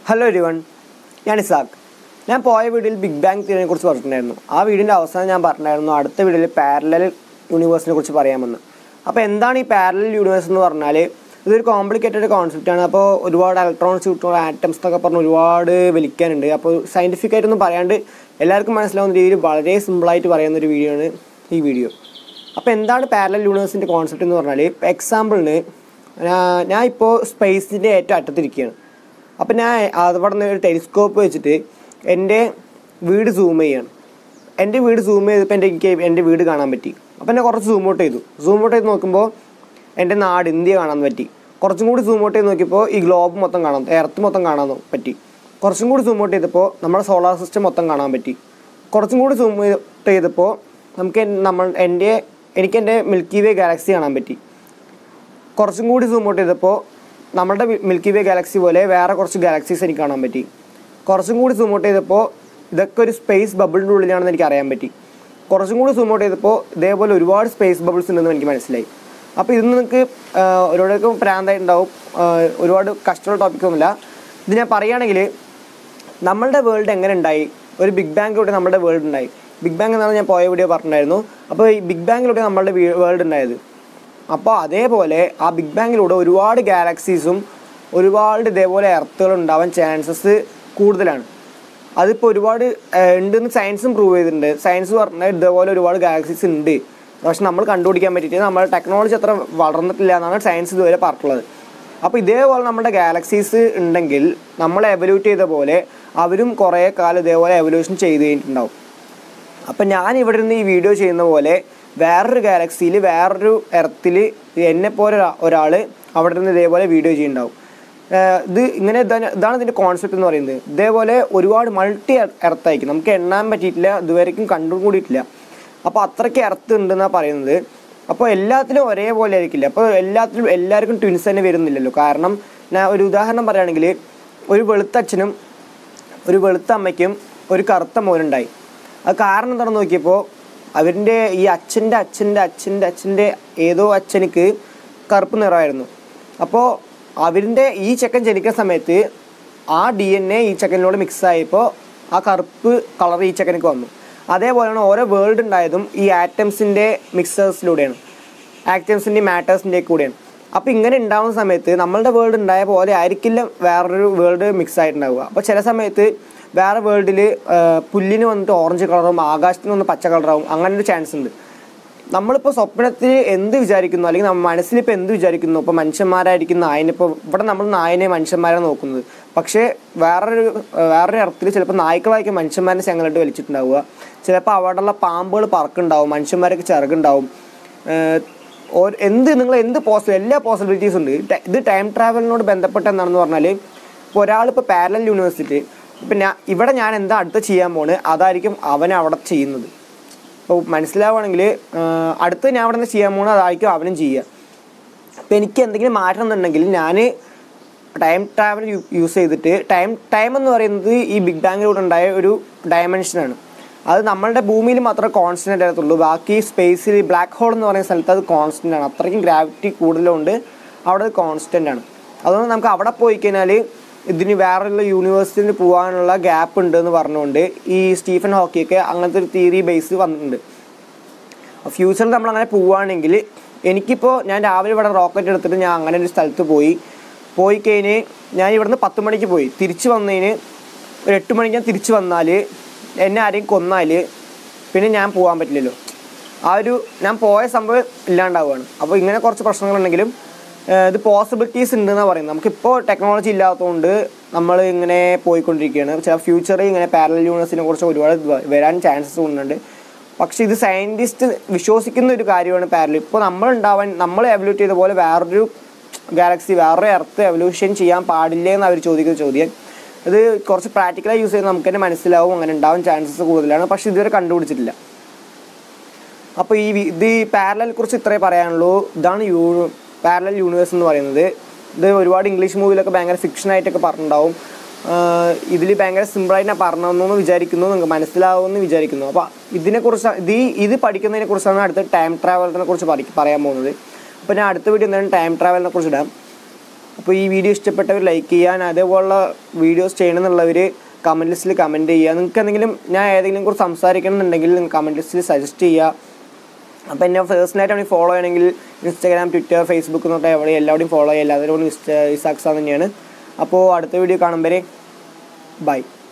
hello everyone ഞാൻ ഇസാഖ് ഞാൻ പോയ വീഡിയോയിൽ ബിഗ് ബാങ് തിയറിനെ കുറിച്ച് പറഞ്ഞിട്ടുണ്ടായിരുന്നു ആ വീഡിയോൻ്റെ അവസാനം ഞാൻ പറഞ്ഞിട്ടുണ്ടായിരുന്നു അടുത്ത വീഡിയോയിൽ പാരലൽ യൂണിവേഴ്സിനെ കുറിച്ച് പറയാമെന്ന് അപ്പോൾ എന്താണ് ഈ പാരലൽ യൂണിവേഴ്സ് എന്ന് പറഞ്ഞാൽ ഇതൊരു കോംപ്ലിക്കേറ്റഡ് കോൺസെപ്റ്റാണ് അപ്പോൾ ഒരുപാട് ഇലക്ട്രോണിക്സ് കിട്ടുന്ന ആറ്റംസ് എന്നൊക്കെ പറഞ്ഞ് ഒരുപാട് വലിക്കാനുണ്ട് അപ്പോൾ സയൻറ്റിഫിക് ആയിട്ടൊന്നും പറയാണ്ട് എല്ലാവർക്കും മനസ്സിലാവുന്ന രീതിയിൽ വളരെ സിമ്പിളായിട്ട് പറയുന്ന ഒരു വീഡിയോ ആണ് ഈ വീഡിയോ അപ്പോൾ എന്താണ് പാരലൽ യൂണിവേഴ്സിൻ്റെ കോൺസെപ്റ്റ് എന്ന് പറഞ്ഞാൽ ഇപ്പോൾ എക്സാമ്പിളിന് ഞാൻ ഇപ്പോൾ സ്പേസിൻ്റെ ഏറ്റവും അറ്റത്തിരിക്കുകയാണ് അപ്പം ഞാൻ അവിടെ നിന്ന് ഒരു ടെലിസ്കോപ്പ് വെച്ചിട്ട് എൻ്റെ വീട് സൂം ചെയ്യാണ് എൻ്റെ വീട് സൂം ചെയ്തപ്പോൾ എൻ്റെ എനിക്ക് എൻ്റെ വീട് കാണാൻ പറ്റി അപ്പം എന്നെ കുറച്ച് സൂം ഔട്ട് ചെയ്തു സൂം ഔട്ട് ചെയ്ത് നോക്കുമ്പോൾ എൻ്റെ നാട് ഇന്ത്യ കാണാൻ പറ്റി കുറച്ചും കൂടി സൂം ഔട്ട് ചെയ്ത് നോക്കിയപ്പോൾ ഈ ഗ്ലോബ് മൊത്തം കാണാൻ എർത്ത് മൊത്തം കാണാൻ പറ്റി കുറച്ചും കൂടി സൂം ഔട്ട് ചെയ്തപ്പോൾ നമ്മുടെ സോളാർ സിസ്റ്റം മൊത്തം കാണാൻ പറ്റി കുറച്ചും കൂടി സൂം ഔട്ട് ചെയ്തപ്പോൾ നമുക്ക് എൻ- നമ്മൾ എൻ്റെ എനിക്ക് എൻ്റെ മിൽക്കി വേ ഗാലക്സി കാണാൻ പറ്റി കുറച്ചും കൂടി സൂം ഔട്ട് ചെയ്തപ്പോൾ നമ്മുടെ മിൽക്കി വേ ഗാലക്സി പോലെ വേറെ കുറച്ച് ഗാലക്സീസ് എനിക്ക് കാണാൻ പറ്റി കുറച്ചും കൂടി സൂം ഔട്ട് ചെയ്തപ്പോൾ ഇതൊക്കെ ഒരു സ്പേസ് ബബിളിൻ്റെ ഉള്ളിലാണെന്ന് എനിക്ക് അറിയാൻ പറ്റി കുറച്ചും കൂടി സൂം ഔട്ട് ചെയ്തപ്പോൾ ഇതേപോലെ ഒരുപാട് സ്പേസ് ബബിൾസ് ഉണ്ടെന്ന് എനിക്ക് മനസ്സിലായി അപ്പോൾ ഇത് നിങ്ങൾക്ക് ഒരുപാടൊക്കെ പ്രാന്തായിട്ടുണ്ടാവും ആഹ് ഒരുപാട് കഷ്ടമുള്ള ടോപ്പിക്കൊന്നുമില്ല ഇത് ഞാൻ പറയുകയാണെങ്കിൽ നമ്മളുടെ വേൾഡ് എങ്ങനെ ഉണ്ടായി ഒരു ബിഗ് ബാങ്കിലൂടെ നമ്മുടെ വേൾഡ് ഉണ്ടായി ബിഗ് ബാങ്ക് എന്നാണ് ഞാൻ പോയ വീഡിയോ പറഞ്ഞിട്ടുണ്ടായിരുന്നു അപ്പോൾ ഈ ബിഗ് ബാങ്കിലൂടെ നമ്മളുടെ വേൾഡ് ഉണ്ടായത് അപ്പോൾ അതേപോലെ ആ ബിഗ് ബാങ്കിലൂടെ ഒരുപാട് ഗാലക്സീസും ഒരുപാട് ഇതേപോലെ എർത്തുകൾ ഉണ്ടാവാൻ ചാൻസസ് കൂടുതലാണ് അതിപ്പോൾ ഒരുപാട് ഏഹ്, ഉണ്ടെന്ന് സയൻസും പ്രൂവ് ചെയ്തിട്ടുണ്ട് സയൻസ് പറഞ്ഞാൽ ഇതേപോലെ ഒരുപാട് ഗാലക്സീസ് ഉണ്ട് പക്ഷെ നമ്മൾ കണ്ടുപിടിക്കാൻ പറ്റിയിട്ട് നമ്മുടെ ടെക്നോളജി അത്ര വളർന്നിട്ടില്ല എന്നാണ് സയൻസ് ഇതുവരെ പറഞ്ഞിട്ടുള്ളത് അപ്പോൾ ഇതേപോലെ നമ്മുടെ ഗാലക്സീസ് ഉണ്ടെങ്കിൽ നമ്മൾ എവല്യൂട്ട് ചെയ്ത പോലെ അവരും കുറേ കാലം ഇതേപോലെ എവല്യൂഷൻ ചെയ്ത് കഴിഞ്ഞിട്ടുണ്ടാവും അപ്പം ഞാൻ ഇവിടെ നിന്ന് ഈ വീഡിയോ ചെയ്യുന്ന പോലെ വേറൊരു ഗാലക്സിയിൽ വേറൊരു എർത്തിൽ എന്നെ പോലെ ഒരാൾ അവിടെ നിന്ന് ഇതേപോലെ വീഡിയോ ചെയ്യുന്നുണ്ടാവും ഏഹ് ഇത് ഇങ്ങനെ ഇതാണ് ഇതാണ് ഇതിൻ്റെ കോൺസെപ്റ്റ് എന്ന് പറയുന്നത് ഇതേപോലെ ഒരുപാട് മൾട്ടി എർത്തായിരിക്കും നമുക്ക് എണ്ണാൻ പറ്റിയിട്ടില്ല ഇതുവരെയും കണ്ടും കൂടിയിട്ടില്ല അപ്പോൾ അത്രയ്ക്ക് എർത്ത് ഉണ്ടെന്നാണ് പറയുന്നത് അപ്പോൾ എല്ലാത്തിലും ഒരേപോലെ ആയിരിക്കില്ല അപ്പോൾ എല്ലാത്തിലും എല്ലാവർക്കും ട്വിൻസ് തന്നെ വരുന്നില്ലല്ലോ കാരണം ഞാൻ ഒരു ഉദാഹരണം പറയുകയാണെങ്കിൽ ഒരു വെളുത്ത അച്ഛനും ഒരു വെളുത്ത അമ്മയ്ക്കും ഒരു കറുത്ത മോനുണ്ടായി അത് കാരണം എന്താണെന്ന് നോക്കിയപ്പോൾ അവരിൻ്റെ ഈ അച്ഛൻ്റെ അച്ഛൻ്റെ അച്ഛൻ്റെ അച്ഛൻ്റെ ഏതോ അച്ഛനിക്ക് കറുപ്പ് നിറമായിരുന്നു അപ്പോൾ അവരിൻ്റെ ഈ ചെക്കൻ ജനിക്കുന്ന സമയത്ത് ആ ഡി എൻ എ ഈ ചെക്കനിലൂടെ മിക്സ് ആയപ്പോൾ ആ കറുപ്പ് കളർ ഈ ചെക്കനിക്ക് വന്നു അതേപോലെയാണ് ഓരോ വേൾഡ് ഉണ്ടായതും ഈ ആറ്റംസിൻ്റെ മിക്സേഴ്സിലൂടെയാണ് ആക്റ്റംസിൻ്റെ മാറ്റേഴ്സിൻ്റെ കൂടെയാണ് അപ്പോൾ ഇങ്ങനെ ഉണ്ടാവുന്ന സമയത്ത് നമ്മളുടെ വേൾഡ് ഉണ്ടായ പോലെ ആയിരിക്കില്ല വേറൊരു വേൾഡ് മിക്സ് ആയിട്ടുണ്ടാവുക അപ്പോൾ ചില സമയത്ത് വേറെ വേൾഡിൽ പുല്ലിന് വന്നിട്ട് ഓറഞ്ച് കളറാവും ആകാശത്തിന് വന്ന് പച്ച കളറാവും അങ്ങനെ ഒരു ചാൻസ് ഉണ്ട് നമ്മളിപ്പോൾ സ്വപ്നത്തിൽ എന്ത് വിചാരിക്കുന്നു അല്ലെങ്കിൽ നമ്മൾ മനസ്സിലിപ്പോൾ എന്ത് വിചാരിക്കുന്നു ഇപ്പോൾ മനുഷ്യന്മാരായിരിക്കും നായനിപ്പോൾ ഇവിടെ നമ്മൾ നായനെ മനുഷ്യന്മാരെ നോക്കുന്നത് പക്ഷേ വേറൊരു വേറൊരു അർത്ഥത്തിൽ ചിലപ്പോൾ നായ്ക്കളായിരിക്കും മനുഷ്യന്മാരെ ചെങ്ങലിട്ട് വലിച്ചിട്ടുണ്ടാവുക ചിലപ്പോൾ അവിടെയുള്ള പാമ്പുകൾ പറക്കുണ്ടാവും മനുഷ്യന്മാരൊക്കെ ചിറകുണ്ടാവും ഏഹ് ഓ- എന്ത് നിങ്ങൾ എന്ത് പോസിബിൾ എല്ലാ പോസിബിലിറ്റീസ് ഉണ്ട് ഇത് ട- ഇത് ടൈം ട്രാവലിനോട് ബന്ധപ്പെട്ട എന്താണെന്ന് പറഞ്ഞാൽ ഇപ്പോൾ ഒരാളിപ്പോൾ പാരലൽ യൂണിവേഴ്സിറ്റി ഇപ്പം ഞാൻ ഇവിടെ ഞാൻ എന്താ അടുത്ത് ചെയ്യാൻ പോണ് അതായിരിക്കും അവൻ അവിടെ ചെയ്യുന്നത് അപ്പോൾ മനസ്സിലാവുകയാണെങ്കിൽ അടുത്ത് ഞാൻ അവിടെ നിന്ന് ചെയ്യാൻ പോകുന്നത് അതായിരിക്കും അവനും ചെയ്യുക അപ്പോൾ എനിക്ക് എന്തെങ്കിലും മാറ്റം എന്നുണ്ടെങ്കിൽ ഞാൻ ടൈം ട്രാവൽ യൂസ് ചെയ്തിട്ട് ടൈം ടൈം എന്ന് പറയുന്നത് ഈ ബിഗ് ബാങ്ങിലൂടെ ഉണ്ടായ ഒരു ഡയമെൻഷനാണ് അത് നമ്മളുടെ ഭൂമിയിൽ മാത്രമേ കോൺസ്റ്റൻ്റ് ആകത്തുള്ളൂ ബാക്കി സ്പേസിൽ ബ്ലാക്ക് ഹോൾ എന്ന് പറയുന്ന സ്ഥലത്ത് അത് കോൺസ്റ്റൻ്റ് ആണ് അത്രയ്ക്കും ഗ്രാവിറ്റി കൂടുതലുണ്ട് അവിടെ അത് കോൺസ്റ്റൻ്റ് ആണ് അതുകൊണ്ട് നമുക്ക് അവിടെ പോയി കഴിഞ്ഞാൽ ഇതിന് വേറെയുള്ള യൂണിവേഴ്സിറ്റിയിൽ പോകാനുള്ള ഗ്യാപ്പ് ഉണ്ട് എന്ന് പറഞ്ഞുകൊണ്ട് ഈ സ്റ്റീഫൻ ഹോക്കിയൊക്കെ അങ്ങനത്തെ ഒരു തിയറി ബേസ് വന്നിട്ടുണ്ട് ഫ്യൂച്ചറിൽ നമ്മൾ അങ്ങനെ പോവുകയാണെങ്കിൽ എനിക്കിപ്പോൾ ഞാൻ രാവിലെ ഇവിടെ റോക്കറ്റ് എടുത്തിട്ട് ഞാൻ അങ്ങനെ ഒരു സ്ഥലത്ത് പോയി പോയി കഴിഞ്ഞ് ഞാൻ ഇവിടുന്ന് പത്ത് മണിക്ക് പോയി തിരിച്ച് വന്നതിന് ഒരു എട്ട് മണിക്ക് ഞാൻ തിരിച്ച് വന്നാൽ എന്നെ ആരെയും കൊന്നാൽ പിന്നെ ഞാൻ പോകാൻ പറ്റില്ലല്ലോ ആ ഒരു ഞാൻ പോയ സംഭവം ഇല്ലാണ്ടാവുകയാണ് അപ്പോൾ ഇങ്ങനെ കുറച്ച് പ്രശ്നങ്ങളുണ്ടെങ്കിലും ഏഹ് ഇത് പോസിബിലിറ്റീസ് ഉണ്ടെന്നാണ് പറയുന്നത് നമുക്കിപ്പോൾ ടെക്നോളജി ഇല്ലാത്തതുകൊണ്ട് നമ്മൾ ഇങ്ങനെ പോയിക്കൊണ്ടിരിക്കുകയാണ് ചില ഫ്യൂച്ചറിൽ ഇങ്ങനെ പാരലൽ യൂണിവേഴ്സിനെ കുറിച്ച് ഒരുപാട് വ- വരാൻ ചാൻസസ് ഉണ്ട് പക്ഷേ ഇത് സയൻറ്റിസ്റ്റ് വിശ്വസിക്കുന്ന ഒരു കാര്യമാണ് പാരലൽ ഇപ്പോൾ നമ്മൾ ഉണ്ടാവാൻ നമ്മൾ എവല്യൂട്ട് ചെയ്ത പോലെ വേറൊരു ഗാലക്സി വേറൊരു എർത്ത് എവല്യൂഷൻ ചെയ്യാൻ പാടില്ലേ എന്ന് അവർ ചോദിക്കുന്ന ചോദ്യം ഇത് കുറച്ച് പ്രാക്ടിക്കലായി യൂസ് ചെയ്ത് നമുക്ക് തന്നെ മനസ്സിലാവും അങ്ങനെ ഉണ്ടാവാൻ ചാൻസസ് കൂടുതലാണ് പക്ഷേ ഇതുവരെ കണ്ടുപിടിച്ചിട്ടില്ല അപ്പോൾ ഈ വി- ഇത് ഈ പാരലൽ കുറിച്ച് ഇത്രേ പറയാനുള്ളൂ ഇതാണ് യൂ പാരലൽ യൂണിവേഴ്സ് എന്ന് പറയുന്നത് ഇത് ഒരുപാട് ഇംഗ്ലീഷ് മൂവിയിലൊക്കെ ഭയങ്കര ഫിക്ഷനായിട്ടൊക്കെ പറഞ്ഞിട്ടുണ്ടാവും ഇതിൽ ഭയങ്കര സിമ്പിളായിട്ട് ഞാൻ പറഞ്ഞതെന്ന് വിചാരിക്കുന്നു നിങ്ങൾക്ക് മനസ്സിലാവുമെന്ന് വിചാരിക്കുന്നു അപ്പോൾ ഇതിനെക്കുറിച്ച് ഇത് ഈ ഇത് പഠിക്കുന്നതിനെ കുറിച്ചാണ് അടുത്ത ടൈം ട്രാവലിനെ കുറിച്ച് പഠി- പറയാൻ പോകുന്നത് അപ്പോൾ ഞാൻ അടുത്ത വീഡിയോ എന്തായാലും ടൈം ട്രാവലിനെ കുറിച്ച് ഇടാം അപ്പോൾ ഈ വീഡിയോ ഇഷ്ടപ്പെട്ടവർ ലൈക്ക് ചെയ്യാൻ അതേപോലുള്ള വീഡിയോസ് ചെയ്യണമെന്നുള്ളവർ കമൻറ്റ് ലിസ്റ്റിൽ കമൻറ്റ് ചെയ്യുക നിങ്ങൾക്ക് എന്തെങ്കിലും ഞാൻ ഏതെങ്കിലും കുറിച്ച് സംസാരിക്കണം എന്നുണ്ടെങ്കിൽ നിങ്ങൾ കമൻറ്റ് ലിസ്റ്റിൽ സജസ്റ്റ് ചെയ്യുക അപ്പോൾ എന്നെ പേഴ്സണലായിട്ട് ഫോളോ ചെയ്യണമെങ്കിൽ ഇൻസ്റ്റാഗ്രാം ട്വിറ്റർ ഫേസ്ബുക്ക് എന്നൊക്കെ എവിടെ എല്ലാവരുടെയും ഫോളോ ചെയ്യുക എല്ലാവരും ഇസാക്സാ തന്നെയാണ് അപ്പോൾ അടുത്ത വീഡിയോ കാണുമ്പോൾ ബൈ